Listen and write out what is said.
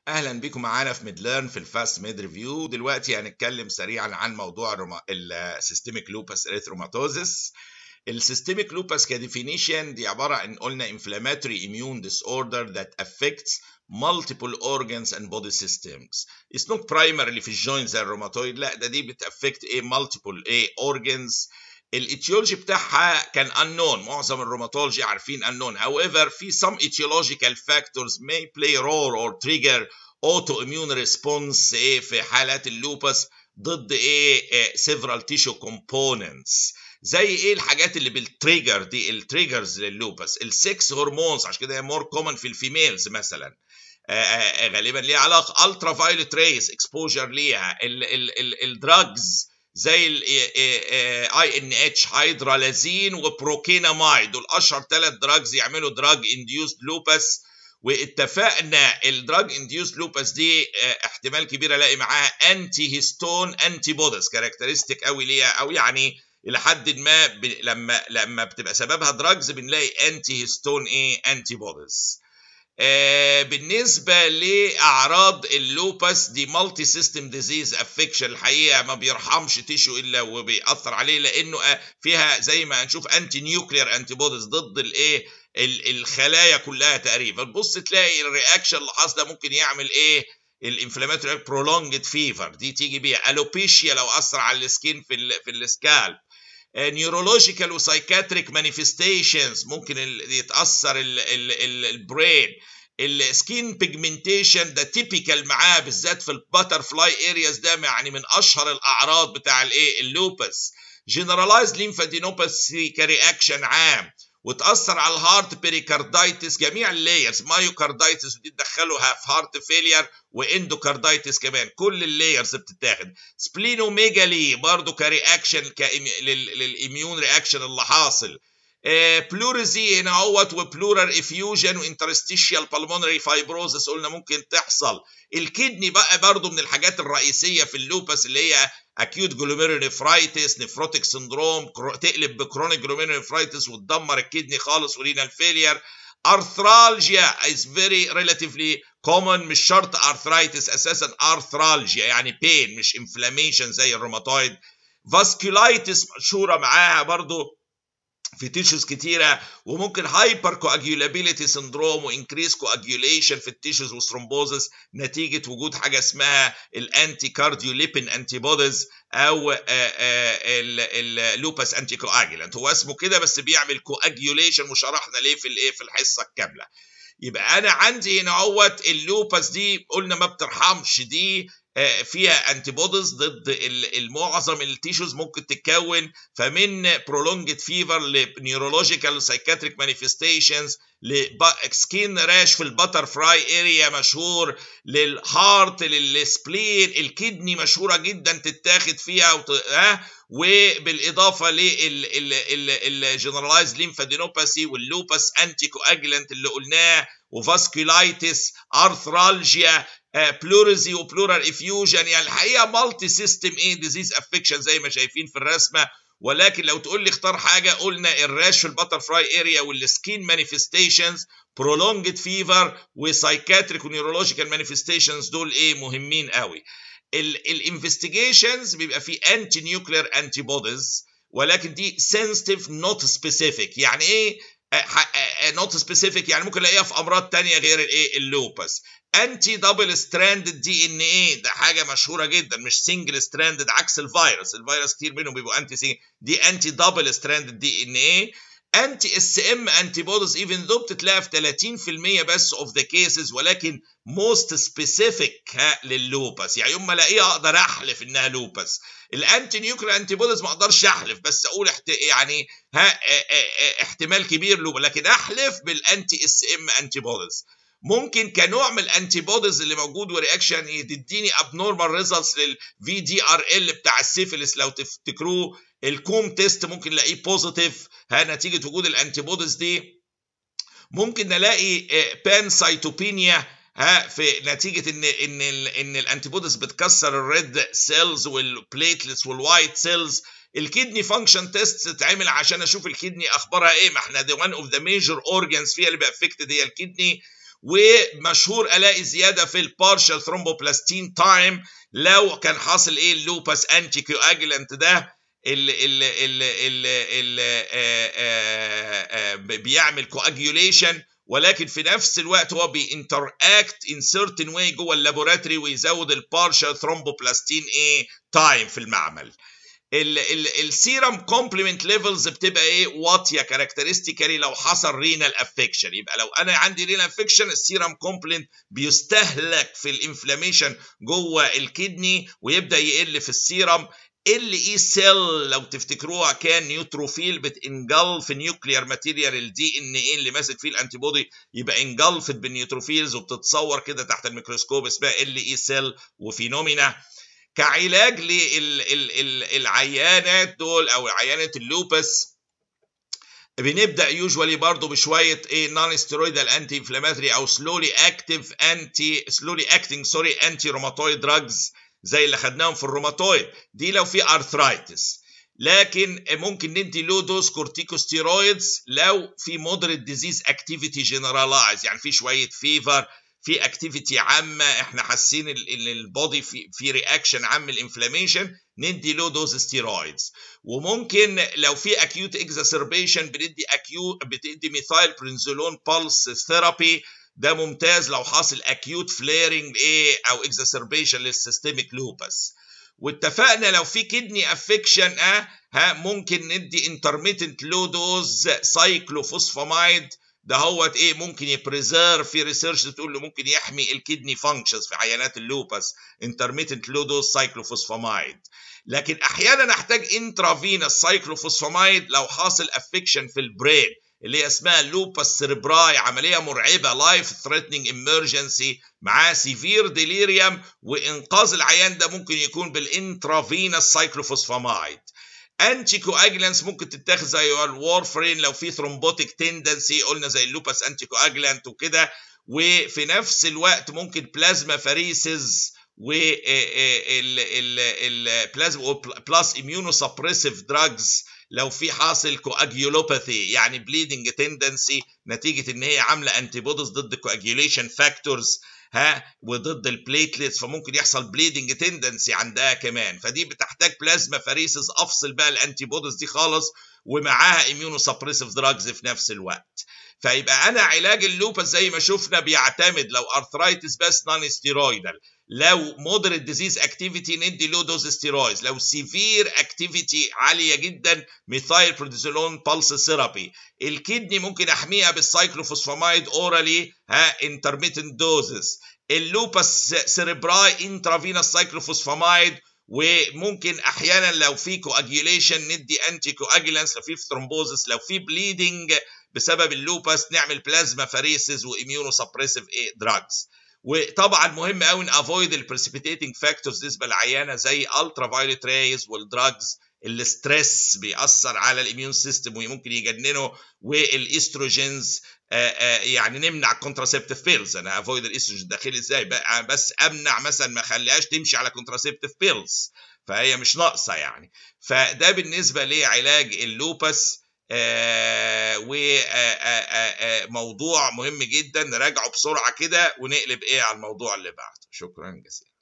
اهلا بكم معانا في ميدليرن في الفاست ميد ريفيو دلوقتي هنتكلم سريعا عن موضوع السيستميك لوبس اريثروماتوزس السيستميك لوبس كديفينيشن دي عباره عن قلنا inflammatory immune disorder that affects multiple organs and body systems it's not primarily في الجوينت زي الروماتويد لا ده دي بتافكت ايه multiple ايه organs الايتيولوجي بتاعها كان unknown معظم الروماتولوجي عارفين unknown however في some etiological factors may play role or trigger autoimmune response ايه في حالات اللوبس ضد ايه, إيه several tissue components زي ايه الحاجات اللي بالتريجر دي التريجرز لللوبس السكس هرمونز عشان كده هي مور كومن في الفيميلز مثلا آآ غالبا ليها علاقه الترا فايولت ريز اكسبوجر ليها الدراجز زي الاي ان اتش هيدرالازين وبروكينامايد دول اشهر ثلاث دراجز يعملوا دراج انديوسد لوبس واتفقنا الدراج انديوسد لوبس دي احتمال كبير الاقي معاها انتي هيستون انتي بوديز كاركترستيك قوي ليها او يعني الى حد ما ب... لما لما بتبقى سببها دراجز بنلاقي انتي هيستون ايه انتي بوديز آه بالنسبة لأعراض اللوبس دي مالتي سيستم ديزيز افكشن الحقيقة ما بيرحمش تيشو إلا وبيأثر عليه لأنه فيها زي ما هنشوف أنتي نيوكلير أنتي بوديز ضد الإيه الخلايا كلها تقريبا بص تلاقي الرياكشن اللي حاصل ممكن يعمل إيه الانفلاماتوري برولونجد فيفر دي تيجي بيها الوبيشيا لو أثر على السكين في ال في السكالب نيورولوجيكال وسايكاتريك مانيفستيشنز ممكن يتاثر البرين السكين بيجمنتيشن ده تيبيكال معاه بالذات في الباتر فلاي ارياز ده يعني من اشهر الاعراض بتاع الايه اللوبس جنرالايز ليمفادينوباثي كرياكشن عام وتاثر على الهارت بيريكاردايتس جميع اللايرز مايوكاردايتس ودي تدخلها في هارت فيلير واندوكاردايتس كمان كل اللايرز بتتاخد سبلينوميجالي برضو كرياكشن للاميون رياكشن اللي حاصل بلوريزي هنا اهوت وبلورال افيوجن وانترستيشيال بالمونري فايبروزس قلنا ممكن تحصل الكدني بقى برضو من الحاجات الرئيسيه في اللوبس اللي هي اكيوت جلوميرونيفرايتس نفروتيك سندروم تقلب بكرونيك جلوميرونيفرايتس وتدمر الكدني خالص ورينال فيلير ارثرالجيا is very relatively common مش شرط ارثرايتس اساسا ارثرالجيا يعني بين مش انفلاميشن زي الروماتويد فاسكولايتس مشهوره معاها برضو في تيشوز كتيرة وممكن هايبر كواجيولابيلتي سندروم وانكريس كواجيوليشن في التيشوز وثرومبوزس نتيجة وجود حاجة اسمها الانتي كارديوليبين انتي بوديز او اللوبس انتي كواجيلانت هو اسمه كده بس بيعمل كواجيوليشن وشرحنا ليه في الايه في الحصة الكاملة يبقى انا عندي هنا اهوت اللوبس دي قلنا ما بترحمش دي فيها انتي بوديز ضد المعظم التيشوز ممكن تتكون فمن prolonged فيفر لنيورولوجيكال سايكاتريك مانيفستيشنز لسكين راش في البتر فراي اريا مشهور للهارت للسبلين الكدني مشهوره جدا تتاخد فيها وت... ها وبالاضافه للجنرالايز ليمفادينوباثي واللوبس انتي كواجلانت اللي قلناه وفاسكولايتس ارثرالجيا بلوريزي وبلورال افيوجن يعني الحقيقه مالتي سيستم ايه ديزيز افكشن زي ما شايفين في الرسمه ولكن لو تقول لي اختار حاجه قلنا الراش في البتر فراي اريا والسكين مانيفستيشنز prolonged فيفر وسايكاتريك ونيورولوجيكال مانيفستيشنز دول ايه مهمين قوي الانفستيجيشنز بيبقى في انتي نيوكلير انتي بوديز ولكن دي سنسيتيف نوت سبيسيفيك يعني ايه نوت سبيسيفيك يعني ممكن الاقيها في امراض تانية غير الايه اللوبس انتي دبل ستراندد دي ان ايه ده حاجه مشهوره جدا مش سنجل ستراندد عكس الفيروس الفيروس كتير منهم بيبقوا انتي سنجل دي انتي دبل ستراندد دي ان ايه انتي اس ام انتي بوديز ايفن ذو بتتلاقي في 30% بس اوف ذا كيسز ولكن موست سبيسيفيك لللوبس يعني يوم ما الاقيها اقدر احلف انها لوبس الانتي نيوكلير انتي بوديز ما اقدرش احلف بس اقول احت... يعني ها احتمال كبير له لكن احلف بالانتي اس ام انتي بوديز ممكن كنوع من الانتي بوديز اللي موجود ورياكشن تديني ابنورمال ريزلتس للفي دي ار ال بتاع السيفلس لو تفتكروه الكوم تيست ممكن نلاقيه بوزيتيف ها نتيجه وجود الانتي بوديز دي ممكن نلاقي بان سايتوبينيا ها في نتيجه ان ان ان الانتي بوديز بتكسر الريد سيلز والبليتلتس والوايت سيلز الكدني فانكشن تيست تتعمل عشان اشوف الكدني اخبارها ايه ما احنا دي وان اوف ذا ميجر اورجانز فيها اللي بافكتد هي الكدني ومشهور الاقي زياده في البارشال ثرومبوبلاستين تايم لو كان حاصل ايه اللوبس انتي كواجلانت ده اللي اللي اللي اللي اللي بيعمل كواجيوليشن ولكن في نفس الوقت هو بينتراكت ان سيرتن واي جوه اللابوراتوري ويزود البارشال ثرومبوبلاستين ايه تايم في المعمل السيرم كومبلمنت ليفلز بتبقى ايه واطيه كاركترستيكالي لو حصل رينال افكشن يبقى لو انا عندي رينال افكشن السيرم كومبلمنت بيستهلك في الانفلاميشن جوه الكدني ويبدا يقل في السيرم ال اي سيل لو تفتكروها كان نيوتروفيل بتنجلف نيوكليير ماتيريال الدي ان ايه اللي ماسك فيه الانتي بودي يبقى انجلفت بالنيوتروفيلز وبتتصور كده تحت الميكروسكوب اسمها ال اي سيل وفينومينا كعلاج للعيانات دول او عيانه اللوبس بنبدا يوجوالي برضه بشويه ايه نون ستيرويدال انتي انفلاماتوري او سلولي اكتيف انتي سلولي اكتنج سوري انتي روماتويد دراجز زي اللي خدناهم في الروماتويد دي لو في ارثرايتس لكن ممكن ندي لو دوز كورتيكوستيرويدز لو في مودريت ديزيز اكتيفيتي جنرالايز يعني في شويه فيفر في اكتيفيتي عامه احنا حاسين ان البودي في في رياكشن عام الانفلاميشن ندي لو دوز ستيرويدز وممكن لو في اكيوت اكزاسربيشن بندي اكيوت بتدي ميثايل برينزولون بالس ثيرابي ده ممتاز لو حاصل اكيوت فليرنج ايه او اكزاسربيشن للسيستميك لوبس واتفقنا لو في كدني افكشن اه ها ممكن ندي انترميتنت لو دوز سايكلوفوسفامايد ده هو ايه ممكن يبريزيرف في ريسيرش تقول له ممكن يحمي الكدني فانكشنز في عيانات اللوبس انترميتنت لو دوز سايكلوفوسفامايد لكن احيانا احتاج انترافينس سايكلوفوسفامايد لو حاصل افكشن في البرين اللي هي اسمها لوبس سيربراي عمليه مرعبه لايف ثريتنينج امرجنسي معاه سيفير ديليريوم وانقاذ العيان ده ممكن يكون بالانترافينس سايكلوفوسفامايد انتي كواجلانس ممكن تتاخد زي الوارفرين لو في ثرومبوتيك تندنسي قلنا زي اللوبس انتي كواجلانت وكده وفي نفس الوقت ممكن بلازما فاريسز و البلازما بلس اميونو سبريسيف دراجز لو في حاصل كواجيولوباثي يعني بليدنج تندنسي نتيجه ان هي عامله انتي بوديز ضد كواجيوليشن فاكتورز ها وضد البليتلتس فممكن يحصل بليدنج تندنسي عندها كمان فدي بتحتاج بلازما فاريسز افصل بقى الانتي بوديز دي خالص ومعاها اميونو سبريسيف دراجز في نفس الوقت فيبقى انا علاج اللوبس زي ما شفنا بيعتمد لو ارثرايتس بس نون ستيرويدال لو مودريت ديزيز اكتيفيتي ندي لو دوز ستيرويدز لو سيفير اكتيفيتي عاليه جدا ميثايل بروديزولون بالس ثيرابي الكدني ممكن احميها بالسايكلوفوسفامايد اورالي ها انترميتنت دوزز اللوبس سيربراي انترافينوس سايكلوفوسفامايد وممكن احيانا لو في كواجيوليشن ندي انتي كواجيلانس لو في ثرومبوزس لو في بليدنج بسبب اللوبس نعمل بلازما فاريسز واميونو سبريسيف ايه دراجز وطبعا مهم قوي نافويد البريسيبيتيتنج فاكتورز بالنسبه للعيانه زي الترا فايوليت ريز والدراجز الستريس بيأثر على الاميون سيستم وممكن يجننه والاستروجينز يعني نمنع الكونتراسيبتيف بيلز انا افويد الاستروجين الداخلي ازاي بس امنع مثلا ما اخليهاش تمشي على كونتراسيبتيف بيلز فهي مش ناقصه يعني فده بالنسبه لعلاج اللوبس آه وموضوع مهم جدا نراجعه بسرعه كده ونقلب ايه على الموضوع اللي بعده شكرا جزيلا